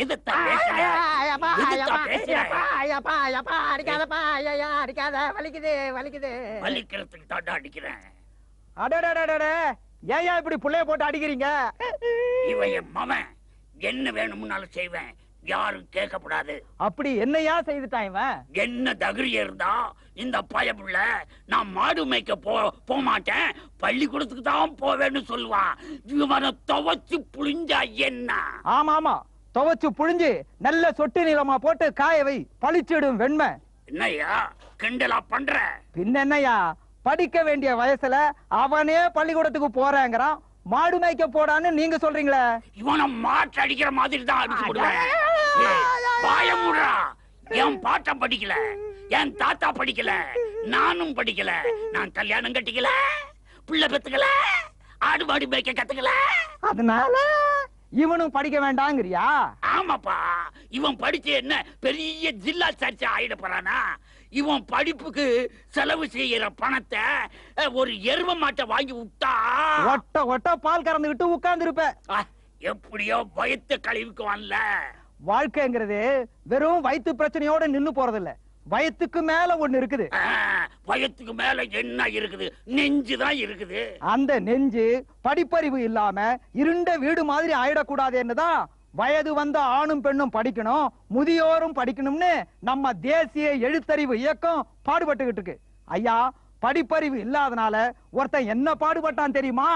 எதிர்த்தா பேசுற ஐயப்பா, எதிர்த்தா ஐயப்பா, பேசுற ஐயப்பா, ஐயப்பா, ஐயப்பா, அடிக்காதப்பா, ஐயையோ, அடிக்காத, வலிக்குது, வலிக்குது. வலிக்கிறதுக்கு தாண்டா அடிக்கிறேன் அடடடடடட, ஏன்யா இப்படி புள்ளைய போட்டு அடிக்கிறீங்க இவன் என் மவன் என்ன வேணும்னாலும் செய்வேன் யாரும் கேட்கக்கூடாது அப்படி என்னையா செய்துட்டான் இவன் என்ன தகுரிய இருந்தா இந்த பயப்புள்ள நான் மாடு மேய்க்க போ போக மாட்டேன் பள்ளிக்கூடத்துக்கு தான் போவேன்னு சொல்லுவான் இவனை துவச்சு புளிஞ்சா என்ன ஆமா ஆமா துவைச்சு புழிஞ்சு நல்ல சொட்டு நீளமா போட்டு காய வை பளிச்சிடும் வெண்மை என்னய்யா கிண்டலா பண்ற பின்ன என்னய்யா படிக்க வேண்டிய வயசுல அவனே பள்ளிக்கூடத்துக்கு போறேங்கிறான் மாடு மேய்க்க போடான்னு நீங்க சொல்றீங்களே இவனை மாட்டு அடிக்கிற மாதிரி தான் அடிச்சு விடுவேன் ஏய், வாய மூடுறா என் பாட்டம் படிக்கல என் தாத்தா படிக்கல நானும் படிக்கல நான் கல்யாணம் கட்டிக்கல பிள்ளை பெத்துக்கல ஆடு மாடு மேய்க்க கத்துக்கல அதனால இவனும் படிக்க வேண்டாங்கிறியா ஆமாப்பா இவன் படிச்சு என்ன பெரிய ஜில்லா சர்ச்சை ஆயிட போறானா இவன் படிப்புக்கு செலவு செய்யற பணத்தை அஹ், ஒரு எரும மாட்டை வாங்கி விட்டா ஒட்ட ஒட்ட பால் கறந்துகிட்டு உட்கார்ந்து இருப்ப அஹ், எப்படியோ பயத்து கழிவுக்குவான்ல வாழ்க்கைங்கிறது வெறும் வயித்து பிரச்சனையோட நின்னு போறதில்ல வயத்துக்கு மேல ஒண்ணு இருக்குது அஹ், வயத்துக்கு மேல என்ன இருக்குது நெஞ்சுதான் இருக்குது அந்த நெஞ்சு படிப்பறிவு இல்லாம இருண்ட வீடு மாதிரி ஆயிடக்கூடாதுன்னு தான் வயது வந்த ஆணும் பெண்ணும் படிக்கணும் முதியோரும் படிக்கணும்னு நம்ம தேசிய எழுத்தறிவு இயக்கம் பாடுபட்டுக்கிட்டு இருக்கு ஐயா படிப்பறிவு இல்லாதனால ஒருத்தன் என்ன பாடுபட்டான் தெரியுமா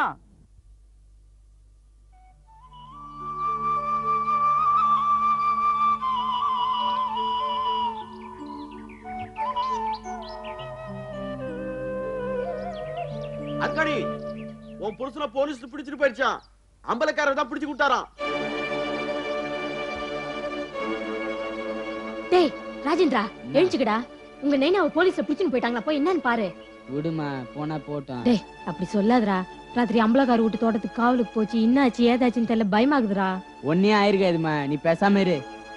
அக்காடி உன் புருஷனை போலீஸ் பிடிச்சிட்டு போயிடுச்சான் அம்பலக்காரர் தான் பிடிச்சு விட்டாராம் டேய் ராஜேந்திரா எழுச்சுக்கடா உங்க நைனாவை போலீஸ்ல பிடிச்சுன்னு போயிட்டாங்களா போய் என்னன்னு பாரு விடுமா போனா போட்டோம் டேய் அப்படி சொல்லாதடா ராத்திரி அம்பலக்கார வீட்டு தோட்டத்துக்கு காவலுக்கு போச்சு என்னாச்சு ஏதாச்சுன்னு தெரியல பயமாகுதுடா ஒன்னே ஆயிருக்காதுமா நீ பேசாம இரு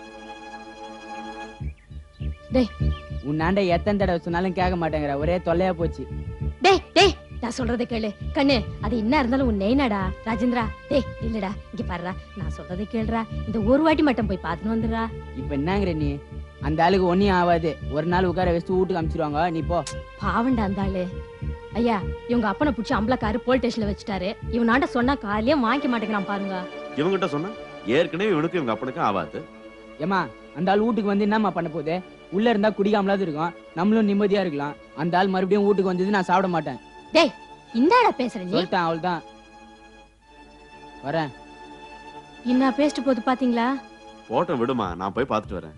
டேய். உன்னாண்ட எத்தனை தடவை சொன்னாலும் கேட்க மாட்டேங்கிற ஒரே தொல்லையா போச்சு டேய் டேய் நான் சொல்றதை கேளு கண்ணு அது என்ன இருந்தாலும் உன் நெய்னாடா ராஜேந்திரா டேய் இல்லடா இங்க பாருடா நான் சொல்றதை கேளுடா இந்த ஒரு வாட்டி மட்டும் போய் பார்த்துன்னு வந்துடுறா இப்ப என்னங்கிற நீ அந்த ஆளுக்கு ஒன்னும் ஆகாது ஒரு நாள் உட்கார வச்சு வீட்டுக்கு அமிச்சிருவாங்க நீ போ பாவண்டா அந்த ஆளு ஐயா இவங்க அப்பனை பிடிச்சி அம்பலக்காரு போலீஸ் ஸ்டேஷன்ல வச்சுட்டாரு இவனாண்ட சொன்னா காலையே வாங்கிக்க மாட்டேங்கிறான் பாருங்க இவங்கிட்ட சொன்னா ஏற்கனவே இவனுக்கு இவங்க அப்பனுக்கும் ஆவாது ஏமா அந்த ஆள் வீட்டுக்கு வந்து என்னம்மா பண்ண போகுது உள்ள இருந்தா குடிக்காமலாவது இருக்கும் நம்மளும் நிம்மதியா இருக்கலாம் அந்த ஆள் மறுபடியும் வீட்டுக்கு வந்தது நான் சாப்பிட மாட்டேன் இந்தாடா பேசுற நீ சொல்லிட்டேன் அவள் தான் வரேன் என்ன பேசிட்டு போகுது பாத்தீங்களா போட்டோ விடுமா நான் போய் பார்த்துட்டு வரேன்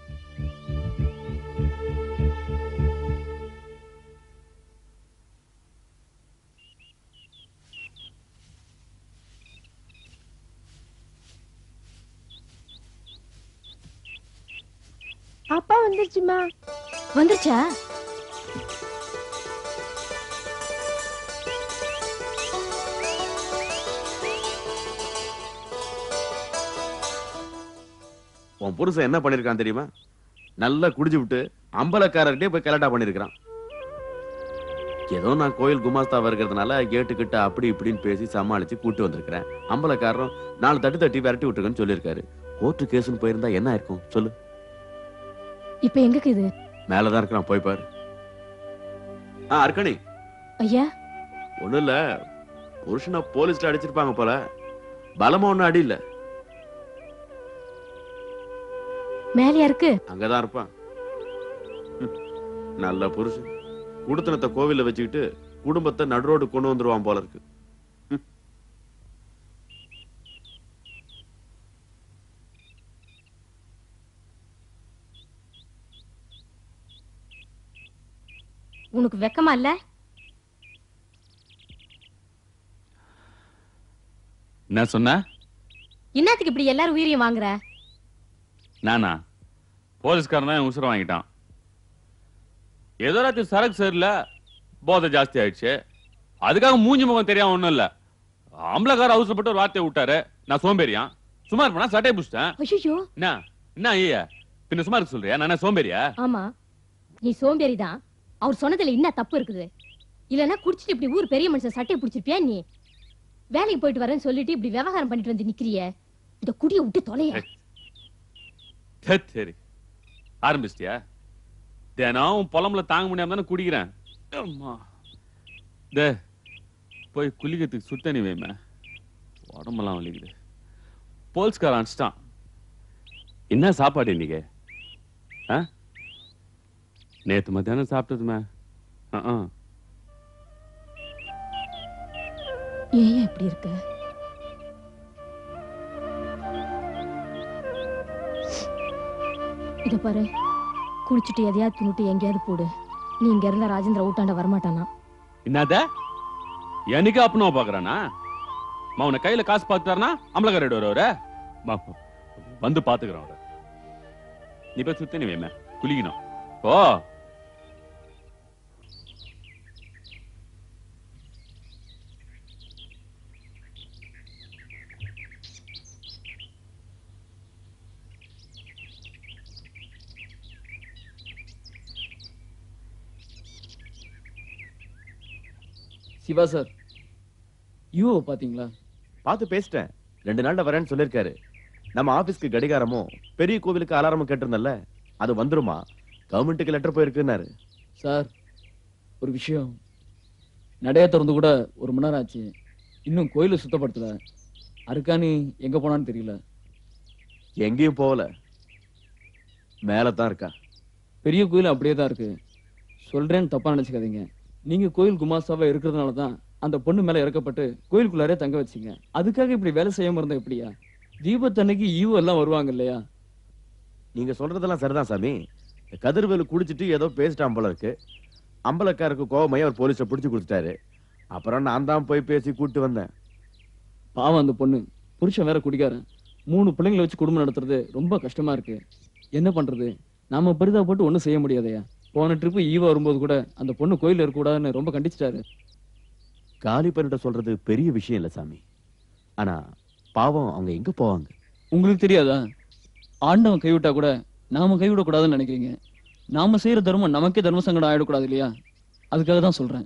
அப்பா வந்துருச்சுமா வந்துருச்சா உன் புருஷன் என்ன பண்ணிருக்கான் தெரியுமா நல்லா குடிச்சு விட்டு அம்பலக்காரர்கிட்டே போய் கலட்டா பண்ணிருக்கான் ஏதோ நான் கோயில் குமாஸ்தாவா இருக்கிறதுனால கேட்டுக்கிட்ட அப்படி இப்படின்னு பேசி சமாளிச்சு கூட்டு வந்திருக்கிறேன் அம்பலக்காரரும் நாலு தட்டு தட்டி விரட்டி விட்டுருக்கேன்னு சொல்லியிருக்காரு கோர்ட்டு கேஸ்னு போயிருந்தா என்ன இருக்கும் சொல்லு இப்ப எங்கக்கு இது மேலதான் இருக்கிறான் போய் பாரு ஆ அர்க்கணி ஐயா ஒண்ணும் இல்ல புருஷனை போலீஸ்ல அடிச்சிருப்பாங்க போல பலமா ஒண்ணும் அடி இல்ல மேலையா இருக்கு அங்கதான் இருப்பான் ம், நல்ல புருஷன் குடுத்தனத்தை கோவில்ல வச்சுக்கிட்டு குடும்பத்தை நடுரோடு கொண்டு வந்துருவான் போல இருக்கு உனக்கு வெக்கமா இல்ல என்ன சொன்ன என்னத்துக்கு இப்படி எல்லாரும் உயிரையும் வாங்குற நானா போலீஸ்காரன் தான் என் உசுரை வாங்கிட்டான் ஏதோ ராத்திரி சரக்கு சரியில்ல போதை ஜாஸ்தி ஆயிடுச்சு அதுக்காக மூஞ்சி முகம் தெரியாம ஒண்ணும் இல்ல அம்பலக்கார அவசரப்பட்டு ஒரு வார்த்தையை விட்டாரு நான் சோம்பேறியான் சும்மா இருப்பேனா சட்டையை பிடிச்சிட்டேன் ஐயோ என்ன என்ன ஐயா பின்ன சும்மா இருக்க சொல்றியா நான் என்ன சோம்பேறியா ஆமா நீ சோம்பேறிதான் அவர் சொன்னதுல என்ன தப்பு இருக்குது இல்லனா குடிச்சிட்டு இப்படி ஊர் பெரிய மனுஷன் சட்டையை பிடிச்சிருப்பியா நீ வேலைக்கு போயிட்டு வரேன்னு சொல்லிட்டு இப்படி விவகாரம் பண்ணிட்டு வந்து நிக்கிறியே இந்த குடியை விட்டு தொலைய தத் சரி ஆரம்பிச்சிட்டியா தினம் உன் புலம்புல தாங்க முடியாம தானே குடிக்கிறேன் அம்மா டே போய் குளிக்கிறதுக்கு சுத்தண்ணி வைமே உடம்பெல்லாம் வலிக்குது போல்ஸ்கார அனுப்பிச்சிட்டான் என்ன சாப்பாடு இன்னைக்கு ஆ நேத்து மத்தியானம் சாப்பிட்டதுமே ஆ ஆ ஏன் இப்படி இருக்க இத பாரு குளிச்சுட்டு எதையாவது துணுட்டு எங்கேயாவது போடு நீ இங்க இருந்த ராஜேந்திர ஊட்டாண்ட வரமாட்டானா என்னத எனக்கு அப்பனுவ பாக்குறானா மா உன கையில காசு பார்த்துட்டாருனா அம்பலக்காரர் வருவாரு மா, வந்து பாத்துக்கிறேன் அவரை நீ போய் சுத்தி நீ வைமே குளிக்கணும் ஓ சிவா சார் யூஓ பாத்தீங்களா பார்த்து பேசிட்டேன் ரெண்டு நாள்ல வரேன்னு சொல்லிருக்காரு நம்ம ஆபீஸ்க்கு கடிகாரமும் பெரிய கோவிலுக்கு அலாரமும் கேட்டிருந்தல்ல அது வந்துருமா கவர்மெண்ட்டுக்கு லெட்டர் போயிருக்குன்னாரு சார் ஒரு விஷயம் நடைய திறந்து கூட ஒரு மணி நேரம் ஆச்சு இன்னும் கோயிலை சுத்தப்படுத்தல அருக்காணி எங்க போனான்னு தெரியல எங்கேயும் போகல மேலதான் இருக்கா பெரிய கோயில் அப்படியே தான் இருக்கு சொல்றேன்னு தப்பா நினைச்சுக்காதீங்க நீங்க கோயில் குமாஸ்தாவா இருக்கிறதுனால தான் அந்த பொண்ணு மேல இறக்கப்பட்டு கோயிலுக்குள்ளாரே தங்க வச்சீங்க அதுக்காக இப்படி வேலை செய்யாம இருந்தா எப்படியா தீபத்தன்னைக்கு ஈவோ எல்லாம் வருவாங்க இல்லையா நீங்க சொல்றதெல்லாம் சரிதான் சாமி இந்த கதிர்வேலு குடிச்சிட்டு ஏதோ பேசிட்டான் போல இருக்கு அம்பலக்காருக்கு கோவமையா அவர் போலீஸை பிடிச்சு கொடுத்துட்டாரு அப்புறம் நான் தான் போய் பேசி கூட்டு வந்தேன் பாவம் அந்த பொண்ணு புருஷன் வேற குடிக்காரன் மூணு பிள்ளைங்களை வச்சு குடும்பம் நடத்துறது ரொம்ப கஷ்டமா இருக்கு என்ன பண்றது நாம பரிதாபப்பட்டு ஒண்ணும் செய்ய முடியாதையா போன ட்ரிப்பு ஈவா வரும்போது கூட அந்த பொண்ணு கோயில்ல இருக்கக்கூடாதுன்னு ரொம்ப கண்டிச்சிட்டாரு காலி பண்ணிட்ட சொல்றது பெரிய விஷயம் இல்ல சாமி ஆனா பாவம் அவங்க எங்க போவாங்க உங்களுக்கு தெரியாதா ஆண்டவன் கைவிட்டா கூட நாம கைவிடக்கூடாதுன்னு நினைக்கிறீங்க நாம செய்யற தர்மம் நமக்கே தர்ம சங்கடம் ஆயிடக்கூடாது இல்லையா அதுக்காக தான் சொல்றேன்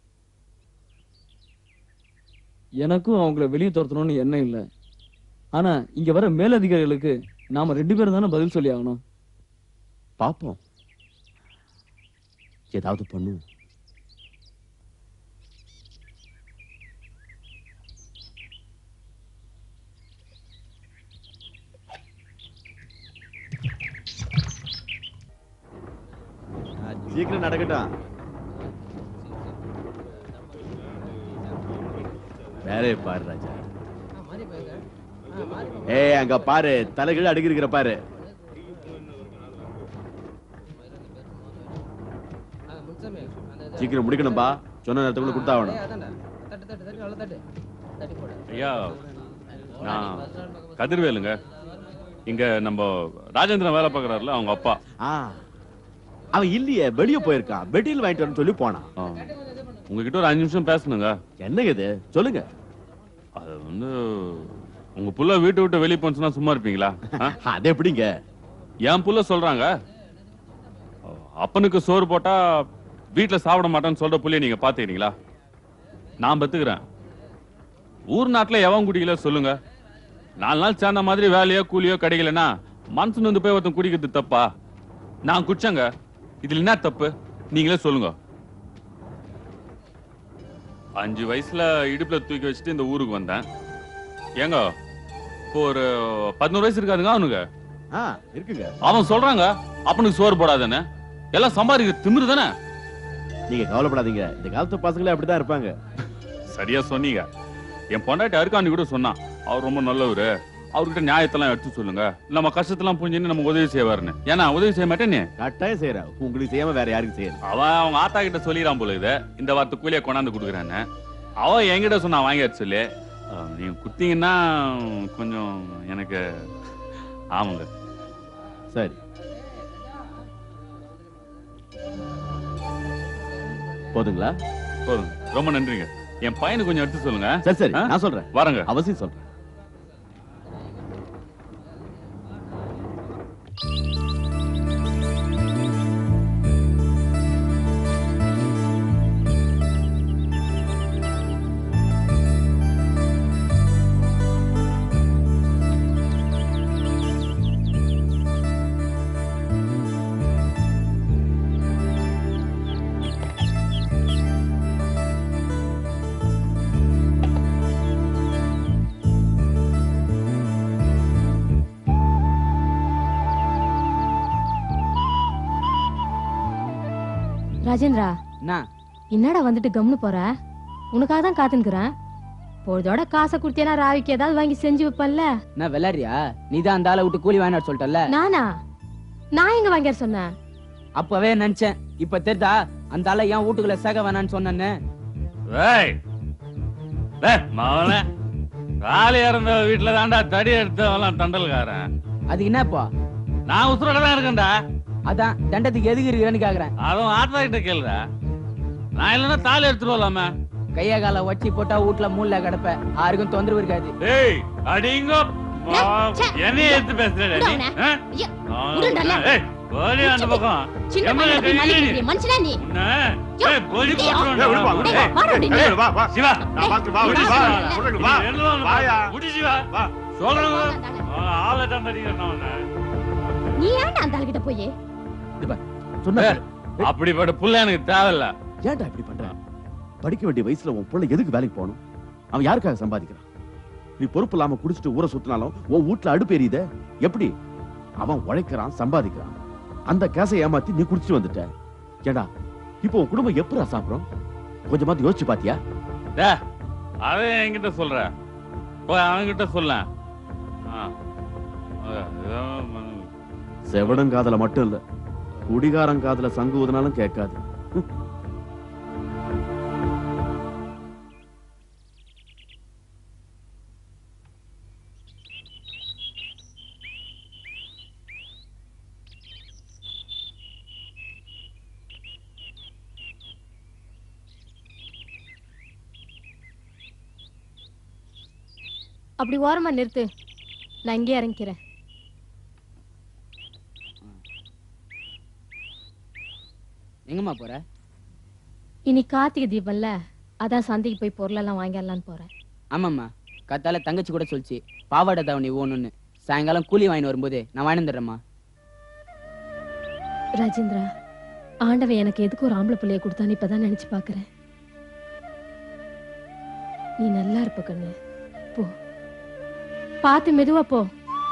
எனக்கும் அவங்கள வெளியே துரத்தணும்னு எண்ணம் இல்லை ஆனா இங்க வர மேலதிகாரிகளுக்கு நாம ரெண்டு பேரும் தானே பதில் சொல்லி ஆகணும் பாப்போம் ஏதாவது பண்ணுவோம் சீக்கிரம் நடக்கட்டும் வேலையை பாரு ராஜா ஏய் அங்க பாரு தலைகீழ அடுக்கிருக்கிற பாரு சீக்கிரம் முடிக்கணும்பா சொன்ன நேரத்துக்குள்ள கொடுத்தாகணும் ஐயா நான் கதிர்வேலுங்க இங்க நம்ம ராஜேந்திரன் வேலை பார்க்கறாருல அவங்க அப்பா ஆ அவன் இல்லையே வெளிய போயிருக்கான் பெட்டியில் வாங்கிட்டு வரேன்னு சொல்லி போனான் ஆ. உங்ககிட்ட ஒரு அஞ்சு நிமிஷம் பேசணுங்க என்னங்க இது சொல்லுங்க அது வந்து உங்க புள்ள வீட்டை விட்டு வெளியே போச்சுன்னா சும்மா இருப்பீங்களா ஆ? அது எப்படிங்க என் புள்ள சொல்றாங்க அப்பனுக்கு சோறு போட்டா வீட்டுல சாப்பிட மாட்டேன்னு சொல்ற புள்ளைய நீங்க பாத்துக்கிறீங்களா நான் பத்துக்கிறேன் ஊர் நாட்டுல எவன் குடிக்கல சொல்லுங்க நாலு நாள் சேர்ந்த மாதிரி வேலையோ கூலியோ கிடைக்கலன்னா மனசு வந்து போய் ஒருத்தன் குடிக்கிறது தப்பா நான் குடிச்சேங்க இதுல என்ன தப்பு நீங்களே சொல்லுங்க அஞ்சு வயசுல இடுப்புல தூக்கி வச்சுட்டு இந்த ஊருக்கு வந்தேன் ஏங்க இப்போ ஒரு பதினோரு வயசு இருக்காதுங்க அவனுக்கு ஆ இருக்குங்க அவன் சொல்றாங்க அப்பனுக்கு சோறு போடாதேன்னு எல்லாம் சம்பாதிக்க திமிரு தானே நீங்க கவலைப்படாதீங்க இந்த காலத்து பசங்களே அப்படிதான் இருப்பாங்க சரியா சொன்னீங்க என் பொண்டாட்டி அருக்காண்டி கூட சொன்னான் அவர் ரொம்ப நல்லவரு அவர்கிட்ட நியாயத்தெல்லாம் எடுத்து சொல்லுங்க நம்ம கஷ்டத்தெல்லாம் புரிஞ்சுன்னு நம்ம உதவி செய்வாருன்னு ஏன்னா உதவி செய்ய மாட்டேன்னு கட்டாயம் செய்யறேன் உங்களுக்கு செய்யாம வேற யாருக்கு செய்யணும் அவன் அவங்க ஆத்தா கிட்ட சொல்லிடான் போல இது இந்த வாரத்து கூலியை கொண்டாந்து கொடுக்குறான்னு அவன் என்கிட்ட சொன்னா வாங்கியாச்சு சொல்லி அஹ், நீங்க குடுத்தீங்கன்னா கொஞ்சம் எனக்கு ஆமாங்க சரி போதுங்களா போதும் ரொம்ப நன்றிங்க என் பையனுக்கு கொஞ்சம் எடுத்து சொல்லுங்க சரி சரி ஆ? நான் சொல்றேன் வரேங்க அவசியம் சொல்றேன் ராஜேந்திரா என்ன என்னடா வந்துட்டு கம்னு போற உனக்காக தான் காத்துனுக்குறேன் பொழுதோட காசை கொடுத்தேனா ராவிக்கு ஏதாவது வாங்கி செஞ்சு வைப்பல்ல என்ன விளையாடுறியா நீ தான் அந்த ஆளை விட்டு கூலி வாங்கினார் சொல்லிட்டல நானா நான் எங்க வாங்கியார் சொன்னேன் அப்பவே நினைச்சேன் இப்ப தெரிதா அந்த ஆளை ஏன் வீட்டுக்குள்ள சேக வேணான்னு சொன்னேன்னு ஏய் டேய், மவனே காலியா இருந்த வீட்டுல தான்டா தடி எடுத்தவெல்லாம் தண்டல்காரன் அது என்னப்பா நான் உசுரோட தான் இருக்கேன்டா அதான் தண்டத்துக்கு எதுக்கு இருக்கிறேன்னு கேக்குறேன் அதுவும் ஆத்தா கிட்ட கேளுடா நான் இல்லைன்னா தாலி எடுத்துட்டு வரலாமே கைய கால வட்டி போட்டா வீட்டுல மூல கிடப்ப யாருக்கும் தொந்தரவு இருக்காது ஏய் அடிங்கோ ச்சே. என்னைய எடுத்து பேசுறேன் விடு அவனை. ஐயா, விடுடா. ஏய் போடி அந்த பக்கம் சின்ன எம்மா, பையனை போய் ஏய், மல்லிகை ஏய், விக்கிறிய மனுஷனா நீ உன்னை, யோ, ஏய், போடி டேய், போட்டுருவேன்டா. ஏய், விடுப்பா, டேய், விடுப்பா. வாடா நீ. ஏய், வா, வா. சிவா நான் பார்த்து வா, டேய், விடு, வா. வா. சொல்லுங்க, வா. எழுதுவான் வாயா. முடி சிவா வா. சொல்றேன் ஆளை தான் தடிக்கிறேன் நான் உன்னை. நீ ஏன்டா அந்த ஆளுகிட்ட போய் சொன்ன ஏய், அப்படிப்பட்ட புள்ள எனக்கு தேவையில்ல ஏன்டா இப்படி பண்ற படிக்க வேண்டிய வயசுல உன் புள்ள எதுக்கு வேலைக்கு போகணும் அவன் யாருக்காக சம்பாதிக்கிறான் நீ பொறுப்பு இல்லாம குடிச்சிட்டு ஊரை சுத்தினாலும் உன் வீட்டுல அடுப்பு எரியுதே எப்படி அவன் உழைக்கிறான் சம்பாதிக்கிறான் அந்த கேசை ஏமாத்தி நீ குடிச்சிட்டு வந்துட்ட ஏடா இப்போ உன் குடும்பம் எப்படா சாப்பிடும் கொஞ்சமாவது யோசிச்சு பாத்தியா டேய், அதை என்கிட்ட சொல்ற போய் அவன்கிட்ட சொல்ல ஆ. அஹ், இதான் ம- செவடங்காதல மட்டும் இல்ல குடிகாரங்காதல சங்கு ஊதுனாலும் கேட்காது அப்படி ஓரமா நிறுத்து நான் இங்கே இறங்கிக்கிறேன் எங்கம்மா போற இனி கார்த்திகை தீபம்ல அதான் சந்தைக்கு போய் பொருளெல்லாம் வாங்கிடலான்னு போறேன் ஆமாம்மா கத்தால தங்கச்சி கூட சொல்லிச்சு பாவாடை தாவணி ஓணுன்னு சாயங்காலம் கூலி வாங்கிட்டு வரும்போது நான் வாங்கி வந்துடுறேம்மா ராஜேந்திரா ஆண்டவன் எனக்கு எதுக்கு ஒரு ஆம்பளை பிள்ளைய கொடுத்தான்னு இப்பதான் நினைச்சு பாக்குறேன் நீ நல்லா இருப்ப கண்ணு போ பார்த்து மெதுவா போ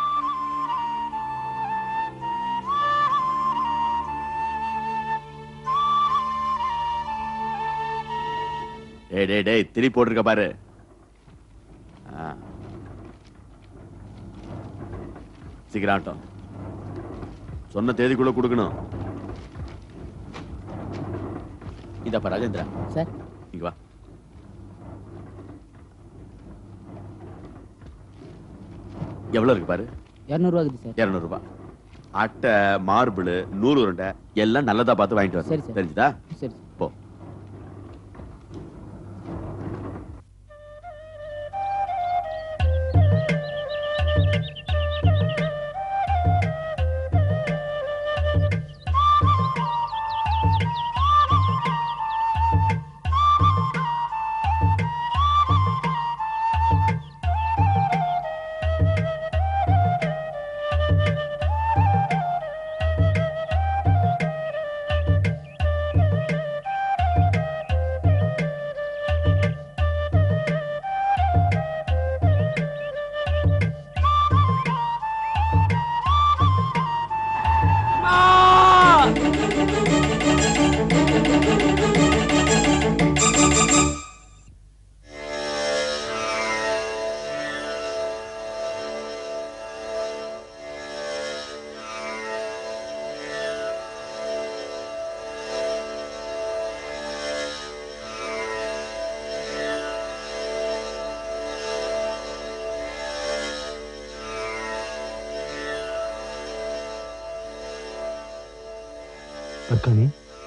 டேய் டேய் டேய் திரி போட்டிருக்க பாரு ஆ. சீக்கிரம் ஆட்டம் சொன்ன தேதிக்குள்ள கொடுக்கணும் இதப்பா ராஜேந்திரா சார் இங்க வா எவ்வளவு இருக்கு பாரு இரநூறுவா இருக்குது சார் இருநூறு ரூபாய் அட்டை மார்பிள் நூறு உருண்டை எல்லாம் நல்லதா பார்த்து வாங்கிட்டு சரி, வர சரி. தெரிஞ்சுதா சரி போ அக்கானி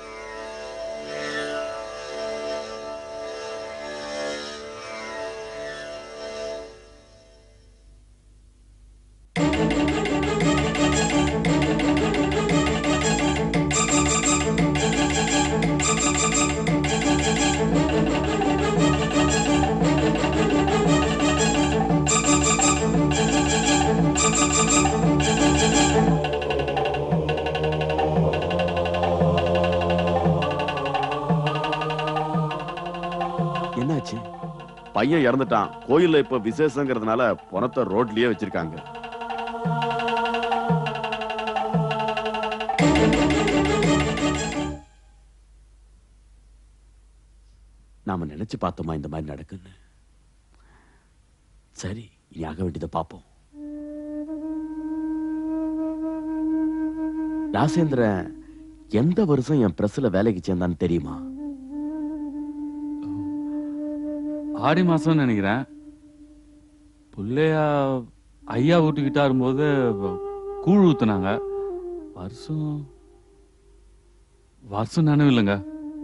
என்னாச்சு பையன் இறந்துட்டான் கோயில்ல இப்ப விசேஷங்கிறதுனால பணத்தை ரோட்லயே வச்சிருக்காங்க நாம நினைச்சு பார்த்தோமா இந்த மாதிரி நடக்குன்னு சரி இனி ஆக வேண்டியதை பார்ப்போம் ராசேந்திரன் எந்த வருஷம் என் பிரஸ்ல வேலைக்கு சேர்ந்தான்னு தெரியுமா ஆடி மாசம் நினைக்கிறேன் புள்ளையா ஐயா வீட்டுக்கிட்ட வரும்போது கூழ் ஊத்துனாங்க வருஷம் வருஷம் நினைவு இல்லைங்க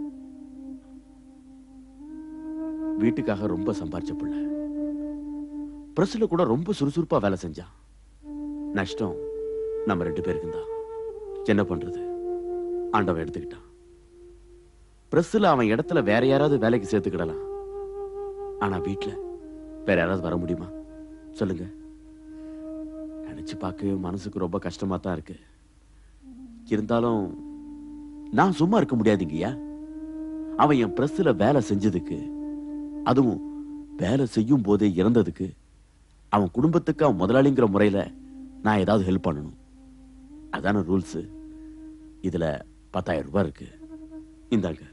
வீட்டுக்காக ரொம்ப சம்பாரிச்ச புள்ள பிரஸ்ல கூட ரொம்ப சுறுசுறுப்பா வேலை செஞ்சான் நஷ்டம் நம்ம ரெண்டு பேருக்கு தான் என்ன பண்றது ஆண்டவன் எடுத்துக்கிட்டான் பிரஸ்ல அவன் இடத்துல வேற யாராவது வேலைக்கு சேர்த்துக்கிடலாம் ஆனா வீட்ல வேற யாராவது வர முடியுமா சொல்லுங்க நினைச்சு பார்க்கவே மனசுக்கு ரொம்ப கஷ்டமா தான் இருக்கு இருந்தாலும் நான் சும்மா இருக்க முடியாதுங்கய்யா அவன் என் பிரஸ்ல வேலை செஞ்சதுக்கு அதுவும் வேலை செய்யும் போதே இறந்ததுக்கு அவன் குடும்பத்துக்கு அவன் முதலாளிங்கிற முறையில நான் ஏதாவது ஹெல்ப் பண்ணணும் அதான ரூல்ஸ் இதுல பத்தாயிரம் ரூபாய் இருக்கு இந்தாங்க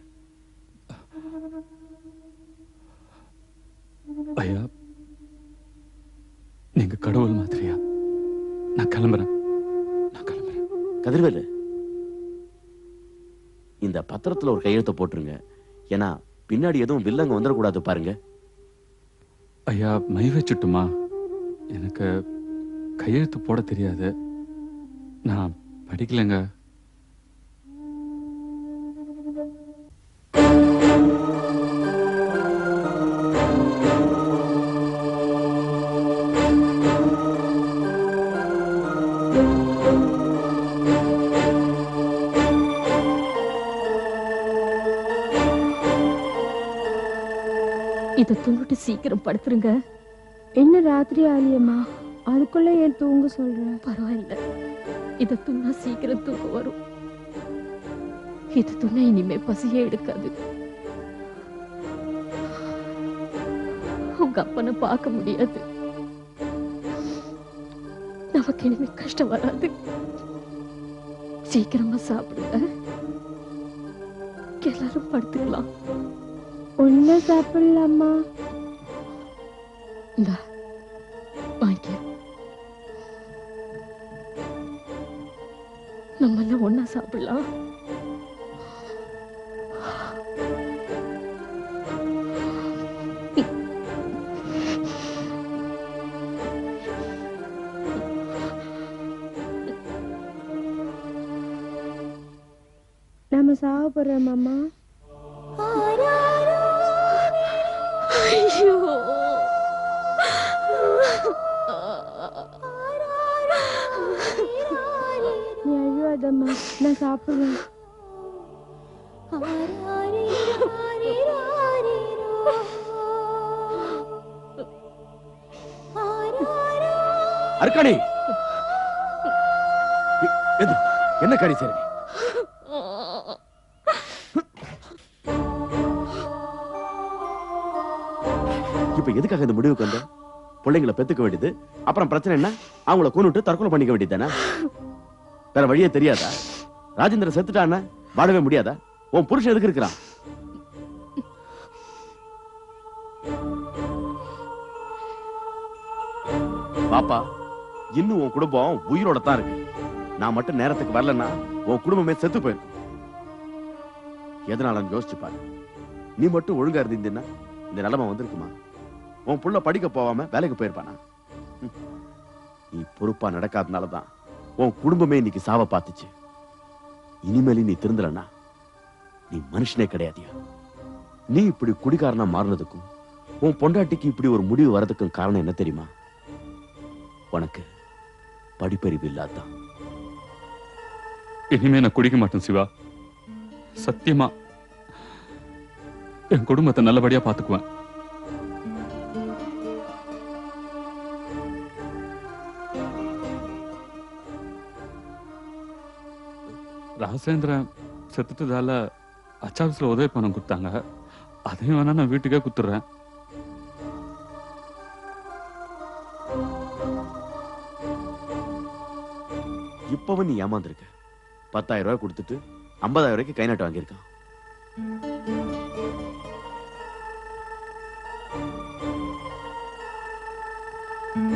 ஐயா நீங்க கடவுள் மாதிரியா நான் கிளம்புறேன் நான் கிளம்புறேன் கதிர்வேலு இந்த பத்திரத்துல ஒரு கையெழுத்த போட்டுருங்க ஏன்னா பின்னாடி எதுவும் வில்லங்க வந்துடக்கூடாது பாருங்க ஐயா மை வச்சுட்டுமா எனக்கு கையெழுத்து போட தெரியாது நான் படிக்கலைங்க இதை துண்டுட்டு சீக்கிரம் படுத்துருங்க என்ன ராத்திரி ஆலியம்மா அதுக்குள்ள ஏன் தூங்க சொல்ற பரவாயில்ல இதை துண்ணா சீக்கிரம் தூக்கம் வரும் இது துண்ணா இனிமே பசியே எடுக்காது உங்க அப்பனை பார்க்க முடியாது நமக்கு இனிமே கஷ்டம் வராது சீக்கிரமா சாப்பிடுங்க எல்லாரும் படுத்துக்கலாம் ஒன்ன சாப்பிடலாமா இந்தா வாங்கிக்க நம்ம எல்லாம் ஒன்னா சாப்பிடலாம் நம்ம சாப்பிடுறோமாமா ஐயோ நீ அழுவாதம்மா நான் சாப்பிடுறேன் அர்க்காணி எ- எது? என்ன காரி சரி இப்ப எதுக்காக இந்த முடிவுக்கு வந்த பிள்ளைங்களை பெத்துக்க வேண்டியது அப்புறம் பிரச்சனை என்ன அவங்கள கொன்னுட்டு தற்கொலை பண்ணிக்க வேண்டியதானே வேற வழியே தெரியாதா ராஜேந்திரன் செத்துட்டான்னா வாழவே முடியாதா உன் புருஷன் எதுக்கு இருக்கிறான் பாப்பா இன்னும் உன் குடும்பம் உயிரோட தான் இருக்கு நான் மட்டும் நேரத்துக்கு வரலன்னா உன் குடும்பமே செத்து போயிருக்கும் எதனால யோசிச்சு பாரு நீ மட்டும் ஒழுங்கா இருந்தீங்கன்னா இந்த நிலைமை வந்திருக்குமா உன் புள்ள படிக்க போகாம வேலைக்கு போயிருப்பானா ம். நீ பொறுப்பா நடக்காதனால தான் உன் குடும்பமே இன்னைக்கு சாவ பார்த்துச்சு இனிமேல் நீ திருந்தலன்னா நீ மனுஷனே கிடையாதியா நீ இப்படி குடிகாரனா மாறினதுக்கும் உன் பொண்டாட்டிக்கு இப்படி ஒரு முடிவு வரதுக்கும் காரணம் என்ன தெரியுமா உனக்கு படிப்பறிவு இல்லாதான் இனிமே நான் குடிக்க மாட்டேன் சிவா சத்தியமா என் குடும்பத்தை நல்லபடியா பாத்துக்குவேன் ராசேந்திரன் செத்துட்டதால அச்சாபீஸ்ல உதவி பணம் கொடுத்தாங்க அதையும் வேணா நான் வீட்டுக்கே குத்துறேன் இப்பவும் நீ ஏமாந்துருக்க பத்தாயிரம் ரூபாய் கொடுத்துட்டு ஐம்பதாயிரம் ரூபாய்க்கு கை நாட்டு வாங்கியிருக்கான்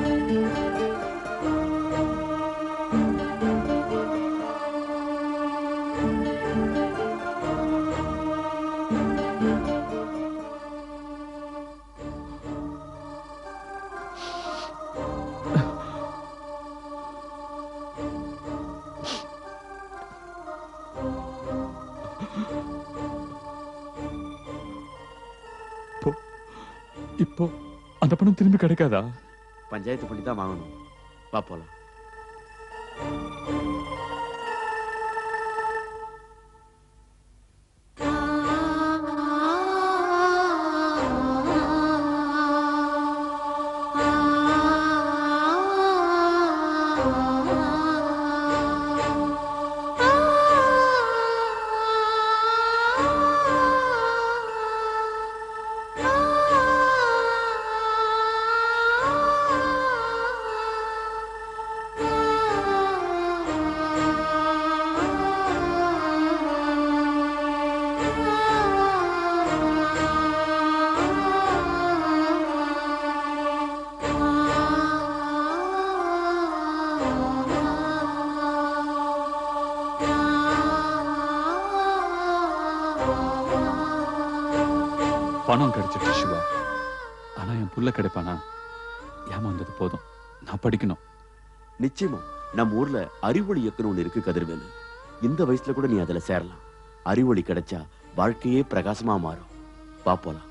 இப்போ அந்த பணம் திரும்பி கிடைக்காதா பஞ்சாயத்து பண்ணி தான் வாங்கணும் வா போலாம் பணம் கிடைச்சிட்டு சிவா ஆனா என் புள்ள கிடைப்பானா ஏமாந்தது போதும் நான் படிக்கணும் நிச்சயமா நம்ம ஊர்ல அறிவொளி இயக்குன்னு ஒண்ணு இருக்கு கதிர்வேலு இந்த வயசுல கூட நீ அதுல சேரலாம் அறிவொளி கிடைச்சா வாழ்க்கையே பிரகாசமா மாறும் வா போலாம்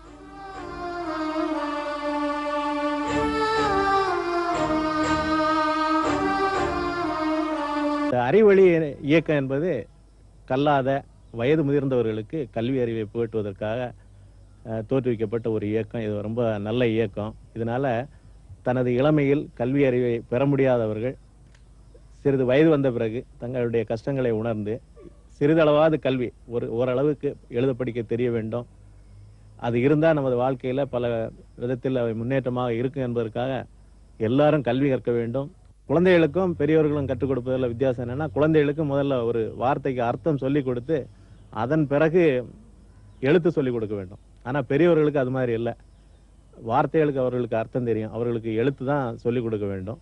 இந்த அறிவழி இயக்கம் என்பது கல்லாத வயது முதிர்ந்தவர்களுக்கு கல்வி அறிவை புகட்டுவதற்காக அஹ், தோற்றுவிக்கப்பட்ட ஒரு இயக்கம் இது ரொம்ப நல்ல இயக்கம் இதனால தனது இளமையில் கல்வி அறிவை பெற முடியாதவர்கள் சிறிது வயது வந்த பிறகு தங்களுடைய கஷ்டங்களை உணர்ந்து சிறிதளவாவது கல்வி ஒரு ஓரளவுக்கு எழுத படிக்க தெரிய வேண்டும் அது இருந்தால் நமது வாழ்க்கையில பல விதத்தில் அவை முன்னேற்றமாக இருக்கும் என்பதற்காக எல்லாரும் கல்வி கற்க வேண்டும் குழந்தைகளுக்கும் பெரியவர்களும் கற்றுக் கொடுப்பதில் வித்தியாசம் என்னன்னா குழந்தைகளுக்கு முதல்ல ஒரு வார்த்தைக்கு அர்த்தம் சொல்லி கொடுத்து அதன் பிறகு எழுத்து சொல்லி கொடுக்க வேண்டும் ஆனா பெரியவர்களுக்கு அது மாதிரி இல்லை வார்த்தைகளுக்கு அவர்களுக்கு அர்த்தம் தெரியும் அவர்களுக்கு எழுத்து தான் சொல்லி கொடுக்க வேண்டும்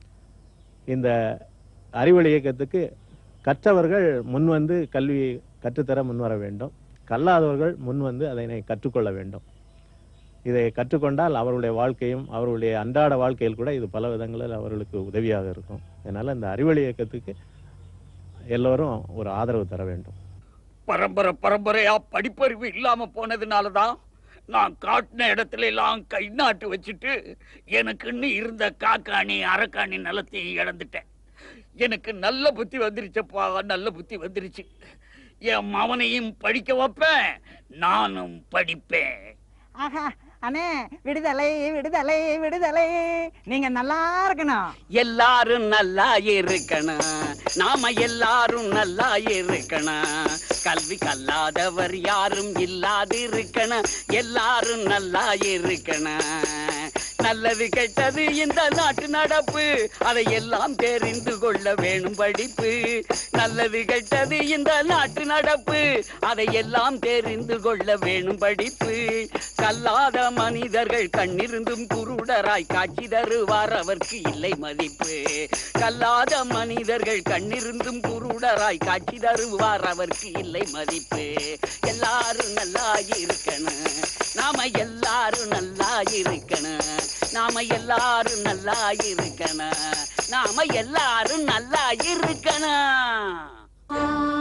இந்த அறிவொளி இயக்கத்துக்கு கற்றவர்கள் முன் வந்து கல்வியை கற்றுத்தர முன்வர வேண்டும் கல்லாதவர்கள் முன் வந்து அதனை கற்றுக்கொள்ள வேண்டும் இதை கற்றுக்கொண்டால் அவர்களுடைய வாழ்க்கையும் அவர்களுடைய அன்றாட வாழ்க்கையில் கூட இது பல விதங்களில் அவர்களுக்கு உதவியாக இருக்கும் அதனால இந்த அறிவொளி இயக்கத்துக்கு எல்லோரும் ஒரு ஆதரவு தர வேண்டும் பரம்பரை பரம்பரையா படிப்பறிவு இல்லாம போனதுனாலதான் நான் காட்டின இடத்துல எல்லாம் கை நாட்டு வச்சுட்டு எனக்குன்னு இருந்த காக்காணி அரக்காணி நிலத்தையும் இழந்துட்டேன் எனக்கு நல்ல புத்தி வந்துருச்சப்பா நல்ல புத்தி வந்துருச்சு என் மவனையும் படிக்க வைப்பேன் நானும் படிப்பேன் ஆஹா அண்ணே விடுதலை விடுதலை விடுதலை நீங்க நல்லா இருக்கணும் எல்லாரும் நல்லா இருக்கணும் நாம எல்லாரும் நல்லா இருக்கணும் கல்வி கல்லாதவர் யாரும் இல்லாது இருக்கணும் எல்லாரும் நல்லா இருக்கணும் நல்லது கெட்டது இந்த நாட்டு நடப்பு அதை எல்லாம் தெரிந்து கொள்ள வேணும் படிப்பு நல்லது கெட்டது இந்த நாட்டு நடப்பு அதை எல்லாம் தெரிந்து கொள்ள வேணும் படிப்பு கல்லாத மனிதர்கள் கண்ணிருந்தும் குருடராய் காட்சி தருவார் அவர்க்கு இல்லை மதிப்பு கல்லாத மனிதர்கள் கண்ணிருந்தும் குருடராய் காட்சி தருவார் அவர்க்கு இல்லை மதிப்பு எல்லாரும் நல்லா இருக்கணும் நாம எல்லாரும் நல்லா இருக்கணும் நாம எல்லாரும் நல்லா இருக்கணும் நாம எல்லாரும் நல்லா இருக்கணும்